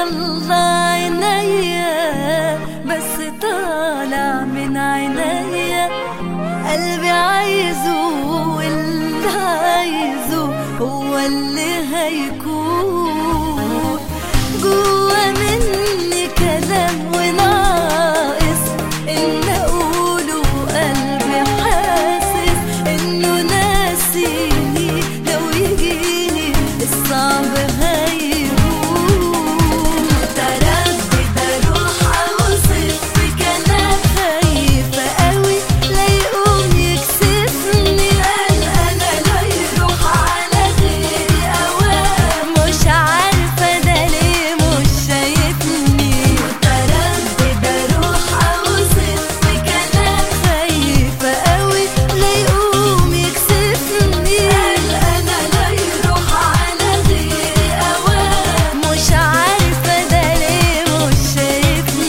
الله عينيا بس طالع من عينيا قلبي عايزه واللي عايزه هو اللي هيكون جوا مني كلام وناقص ان اقوله قلبي حاسس انه ناسيني لو يجيني الصعب هيهون تردد اروح اوصف في كلام خايفة قوي لا يقوم يكسفني قلقانة لا يروح على غيري اوام مش عارفة ده ليه مش شايفني متردد اروح اوصف في كلام خايفة قوي لا يقوم يكسفني قلقانة لا يروح على غيري اوام مش عارفة ده ليه مش شايفني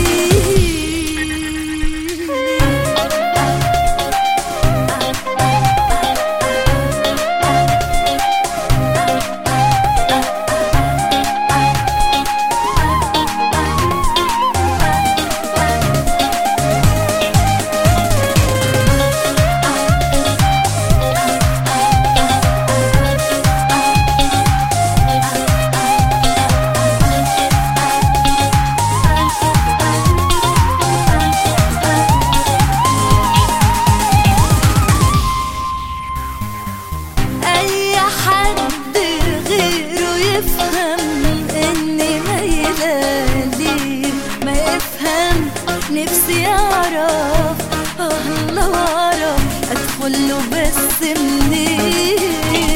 اي حد غيره يفهم اني ميلالي ما يفهم نفسي اعرف اه لو اعرف ادخل له بس منين